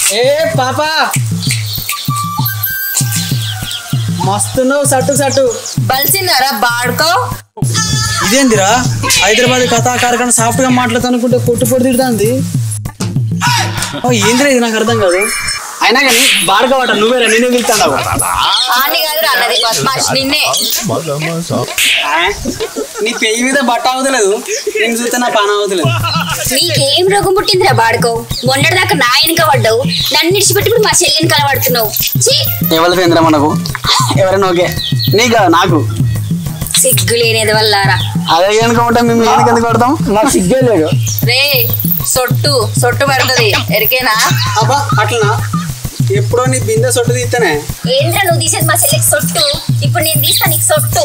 ఏ పాపా మస్తున్నావు సట్టు సట్టు బలిసిందారా బాడుకో ఇదేందిరా హైదరాబాద్ కథా కార్యక్రమం సాఫ్ట్ గా మాట్లాడుతా అనుకుంటే పొట్టు పొట్టు తిడుతుంది ఓ ఏందిరా ఇది నాకు అర్థం కాదు అయినా కానీ బాడకవాట నువ్వేరా నేనే పిలుతాను ఆని కాదురా అన్నది బద్మాష్ నిన్నే నీ పెయ్యి మీద బట్ట అవతలేదు నేను చూస్తే నా పాన అవతలేదు నీకేం రోగం పుట్టిందిరా బాడుకో మొన్నటిదాకా నా వెనక పడ్డావు నన్ను విడిచిపెట్టి ఇప్పుడు మా చెల్లిని కలబడుతున్నావు ఛీ ఎవరి పేంద్రా మనకు ఎవరైనా ఓకే నీకా నాకు సిగ్గు లేనిది వల్లారా అదే కనుక ఉంటాం మేము ఎందుకు ఎందుకు కొడతాం నాకు సిగ్గే లేదు రే సొట్టు సొట్టు పడుతుంది ఎరికేనా అబ్బా అట్లనా ఎప్పుడో నీ బిందె సొట్టు తీస్తేనే ఏంద్రా నువ్వు తీసేది మా చెల్లికి సొట్టు ఇప్పుడు నేను తీస్తా నీకు సొట్టు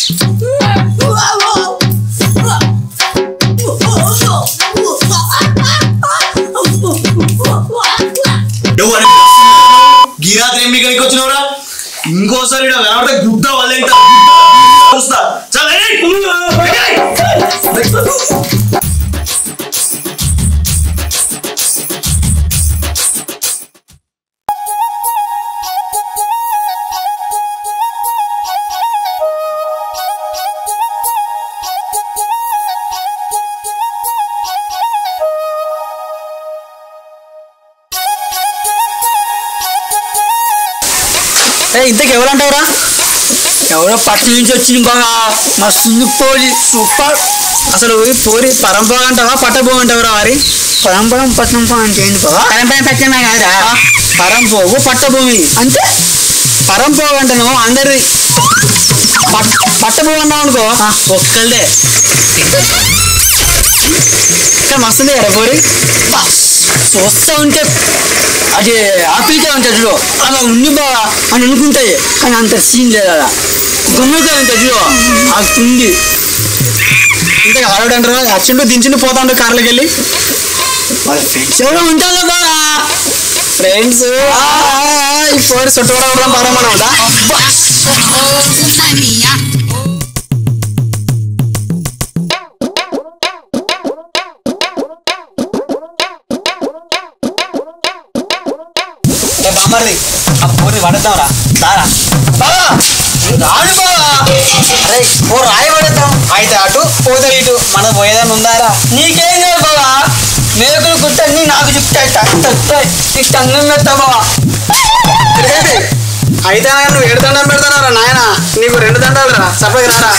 ఎవరు గీరాత్రి ఏమి ఇక్కడికి వచ్చినవరా ఇంకోసారి ఈడ కనబడితే గుద్ద వల్ల చూస్తా చాలా ఏ ఇంతకు ఎవరంటావురా ఎవరో పట్టు నుంచి వచ్చింది బాగా మస్తు పోలి సూపర్ అసలు ఈ పోరి పరంపర అంటావా పట్టబో అంటావురా వారి పరంపరం పట్టంపం అంటే ఏంటి బాగా పరంపర పట్టణ కాదురా పరంపోగు పట్టభూమి అంటే పరంపోగు అంటాను అందరి పట్టభూమి అన్నావు అనుకో ఒక్కళ్ళే ఇక్కడ మస్తుంది కదా పోరి వస్తా ఉంటే అది ఆపిల్గా ఉంటుంది చూడు అలా ఉన్ని బాగా అని అనుకుంటాయి కానీ అంత సీన్ లేదు అలా గుమ్మగా ఉంటుంది చూడు అది ఉంది ఇంత ఆవిడ అంటారు అచ్చిండు దించిండు పోతాండు కార్లోకి వెళ్ళి వాళ్ళ ఫ్రెండ్స్ ఎవరో ఉంటారు బాగా ఫ్రెండ్స్ ఇప్పుడు చుట్టుకోవడం పరమణ ఉందా ఏ బామ్మర్ది ఆ పూరి పడతావురా దారా బావా రాడు బావా అరే ఓ రాయి పడతాం అయితే అటు పోతే ఇటు మన పోయేదని ఉందారా నీకేం కాదు బావా మేకులు కుట్టని నాకు చెప్తాయి నీకు అన్నం పెడతా బావా అయితే నువ్వు ఏడు దండం పెడతానరా నాయన నీకు రెండు దండాలు రా సపకి రారా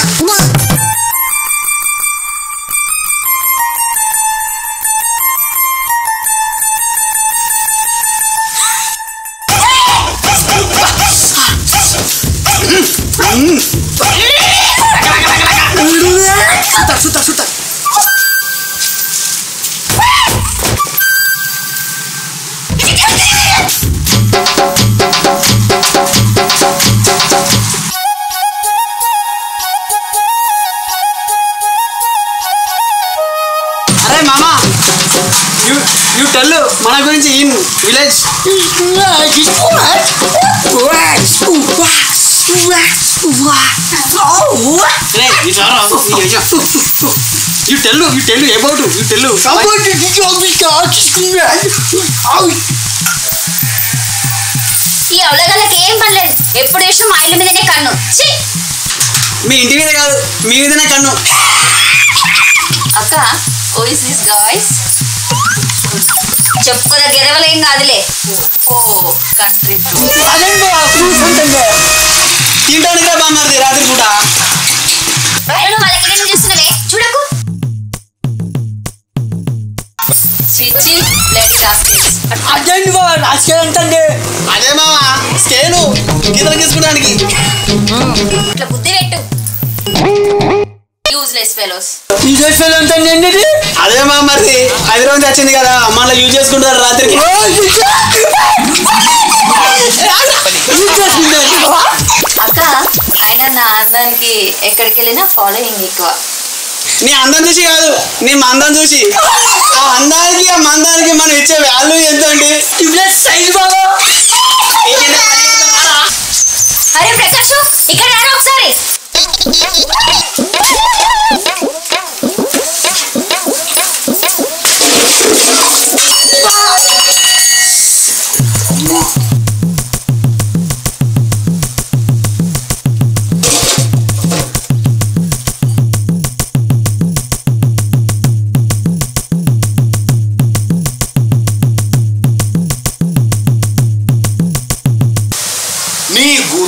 అరే మామా యూ యూ టెల్ మన గురించి in village you tell you tell about you tell ఈ అవలగలకి ఏం పనిలేదు ఎప్పుడు వేసిన మా ఇల్లు మీదనే కన్ను ఛీ! మీ ఇంటి మీద కాదు మీ మీదనే కన్ను అక్క ఓ ఇస్ దిస్ గాయ్స్ చెప్పుకోదా గెదవలేం కాదులే ఓ కంట్రీ టూ తింటానికి రా బామ్మది రాత్రి పూట నువ్వు వాళ్ళకి నేను చూస్తున్నావే చూడకు చిచ్చి బ్లడ్ రాస్కెల్స్ అదేంటి బాబా రాజకీయం అంటే అదే మామ స్కేలు గీతలు గీసుకోవడానికి ఇట్లా బుద్ధి పెట్టు యూజ్లెస్ ఫెలోస్ అదే మా మరి హైదరాబాద్ వచ్చింది కదా మళ్ళీ యూజ్ చేసుకుంటారు రాత్రికి అక్క ఆయన నా అందానికి ఎక్కడికి వెళ్ళినా ఫాలోయింగ్ ఎక్కువ నీ అందం చూసి కాదు నీ మందం చూసి ఆ అందానికి ఆ మందానికి మనం ఇచ్చే వాల్యూ ఎంత అండి సైజ్ బాబా అరే ప్రకాష్ ఇక్కడ రారా ఒకసారి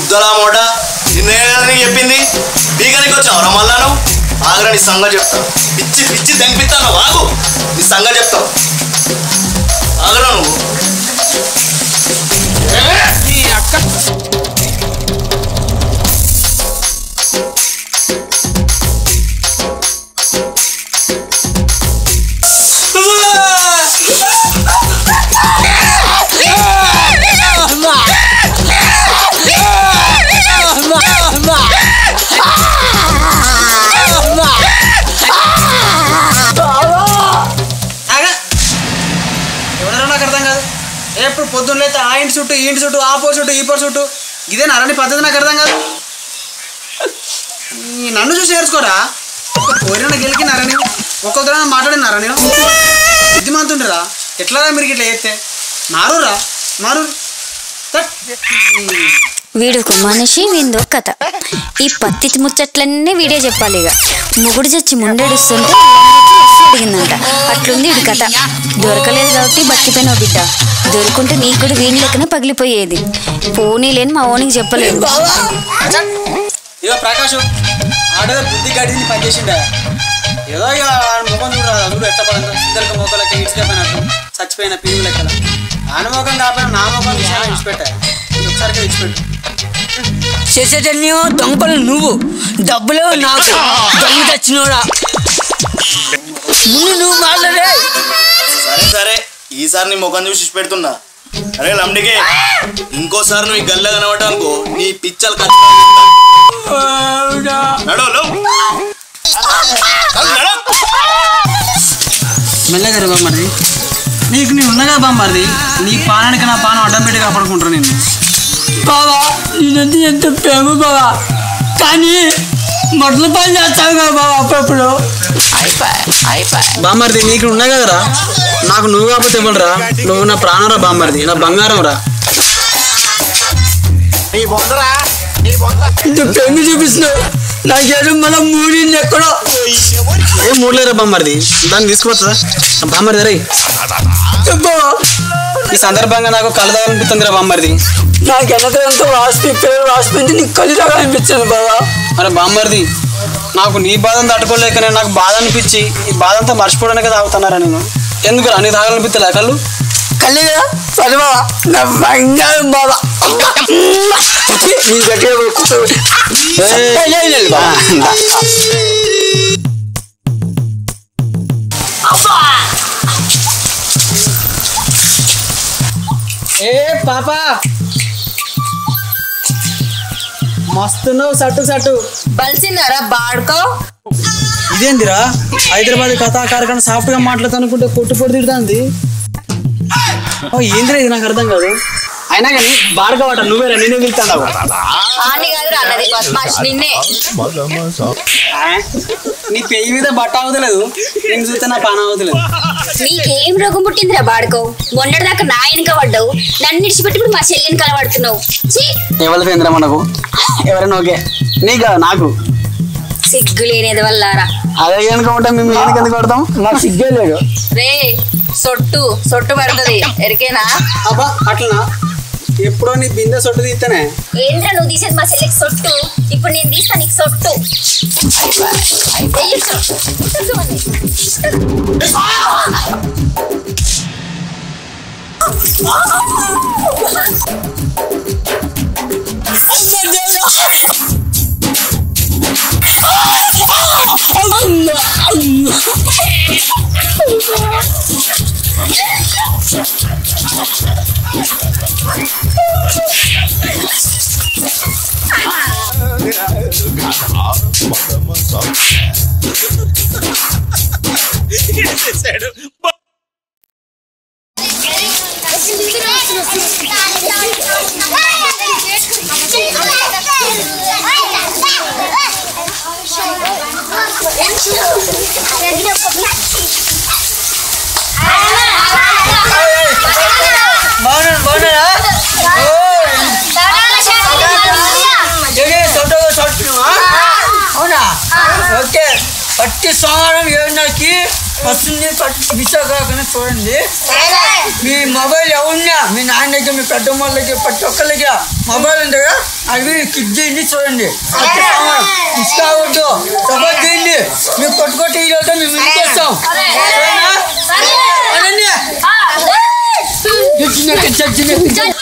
గుద్దలా మోట నిన్నే కదా నీకు చెప్పింది బీగానికి వచ్చావు మళ్ళా నువ్వు ఆగరా నీ సంగ చెప్తాను పిచ్చి పిచ్చి తెంపిస్తాను ఆగు నీ సంగ చెప్తావు ఆగరా నువ్వు నీ అక్క ఆగా. ఎవరో నాకు అర్థం కాదు ఎప్పుడు పొద్దున్న లేతే ఆ ఇంటి చుట్టూ ఈ ఇంటి చుట్టూ ఆ పోరు చుట్టూ ఈ పోరు చుట్టూ ఇదే నరని పద్ధతి నాకు అర్థం కాదు ఈ నన్ను చూసి నేర్చుకోరా ఎవరైనా గెలికినారా నేను ఒక్కొక్కరైనా మాట్లాడినారా నేను బుద్ధిమంతుండరా ఎట్లా మీరు ఇట్లా చేస్తే మారురా మారు తట్. వీడుకు మనిషి వీందో కథ ఈ పత్తి ముచ్చట్లన్నీ వీడే చెప్పాలి ఇక ముగుడు చచ్చి ముండెడుస్తుంటే మస్తు అడిగిందంట అట్లుంది వీడి కథ దొరకలేదు కాబట్టి బతికిపోయినావు బిడ్డ దొరుకుంటే నీకు కూడా వీని లెక్కనే పగిలిపోయేది పోనీ లేని మా ఓనికి చెప్పలేదు ఇక ప్రకాష్ ఆడదో బుద్ధి గడిని పనిచేసిండే ఏదో ఇక ఆయన ముఖం చూడరా చూడు ఎట్లా పడిందో ఇద్దరికి మొక్కలకి ఇచ్చిపోయినట్టు చచ్చిపోయిన పీరు లెక్కల ఆయన ముఖం కాకపోయినా నా ముఖం విషయాన్ని విడిచిపెట్టా ఒకసారిగా విడిచిపెట్టు చేసేటన్ని దొంగలు నువ్వు డబ్బులే నాకు దొంగ తెచ్చినోడా ముందు నువ్వు మాట్లాడే సరే సరే ఈసారి నీ ముఖం చూసి పెడుతున్నా అరే లండికి ఇంకోసారి నువ్వు ఈ గల్ల కనబడ్డా అనుకో నీ పిచ్చలు కట్ నడో లో. నడు, నడు. మెల్లగా రే బామ్మది నీకు నీ ఉన్నగా బామ్మది నీ పానానికి నా పానం అడ్డం పెట్టి కాపాడుకుంటారు నేను బావా నేనంటే ఎంత ప్రేమ బావా కానీ మొదల పని చేస్తావు కదా బావా అప్పుడప్పుడు బామ్మర్ది నీకు ఉన్నాయి కదరా నాకు నువ్వు కాకపోతే ఇవ్వరా నువ్వు నా ప్రాణంరా బామ్మర్ది నా బంగారం రా ఇంత ప్రేమ చూపిస్తున్నావు నాకేదో మళ్ళీ మూడింది ఎక్కడో ఏం మూడలేరా బామ్మర్ది దాన్ని తీసుకుపోతుందా బామ్మర్ది రే బావా ఈ సందర్భంగా నాకు కలదాలనిపిస్తుందిరా బామ్మర్ది నాకు వెనక ఎంతో రాసి పేరు రాసి పెంచి నీకు కలిలాగా అనిపించాను బావా అరే బామ్మర్ది నాకు నీ బాధను తట్టుకోలేకనే నాకు బాధ అనిపించి ఈ బాధ అంతా మర్చిపోవడానికి తాగుతున్నారా నేను ఎందుకు నీ తాగాలనిపిస్తలే కళ్ళు కళ్ళే కదా సరే బావా నా బంగారం బావా నీ గట్టిగా కొట్టుకో. ఏయ్. ఏయ్, ఏయ్, ఏయ్, బావా. ఏ పాపా మస్తున్నావు సట్టు సట్టు బలిసిందారా బాడుకో ఇదేందిరా హైదరాబాద్ కథాకారకం సాఫ్ట్ గా మాట్లాడుతా అనుకుంటే కొట్టు పొడి తిడుతుంది ఓ ఏందిరా ఇది నాకు అర్థం కాదు అయినా కానీ బాడకవాట నువ్వేరా నేనే పిలుతాను ఆని కాదురా అన్నది బద్మాష్ నిన్నే నీ పెయ్యి మీద బట్ట అవతలేదు నేను చూస్తే నా పాన అవతలేదు నీకేం రోగం పుట్టిందిరా బాడుకో మొన్నటిదాకా నా వెనక పడ్డావు నన్ను విడిచిపెట్టి ఇప్పుడు మా చెల్లిని కలబడుతున్నావు ఛీ ఎవరి పేంద్రా మనకు ఎవరైనా ఓకే నీకు నాకు సిగ్గు లేనిది వల్లారా అదే కనుక ఉంటాం మేము ఎందుకు ఎందుకు కొడతాం నాకు సిగ్గే లేదు రే సొట్టు సొట్టు పడుతుంది ఎరికేనా అబ్బా అట్లనా ఎప్పుడో నీ బిందె సొట్టు తీస్తేనే ఏంద్రా నువ్వు తీసేది మా చెల్లికి సొట్టు ఇప్పుడు నేను తీస్తా నీకు సొట్టు వెయ్యి సొట్టు. చూడండి. బాగున్నాను బాగున్నారా ఏడే సొట్టు సొట్టు అవునా ఓకే పట్టి సోమవారం ఏడున్నరకి వస్తుంది మిస్ కాకుండా చూడండి మీ మొబైల్ ఎవరున్నా మీ నాన్న దగ్గర మీ పెద్ద వాళ్ళ దగ్గర ప్రతి ఒక్కరి దగ్గర మొబైల్ ఉంది కదా అవి కిక్ చేయండి చూడండి అతి సామాన్ మిస్ కావద్దు సపోర్ట్ చేయండి మేము కొట్టుకొట్టి ఈ రోజు మేము ఇంటికి వస్తాం సరేనా? అనండి. చిన్న చిన్న చిన్న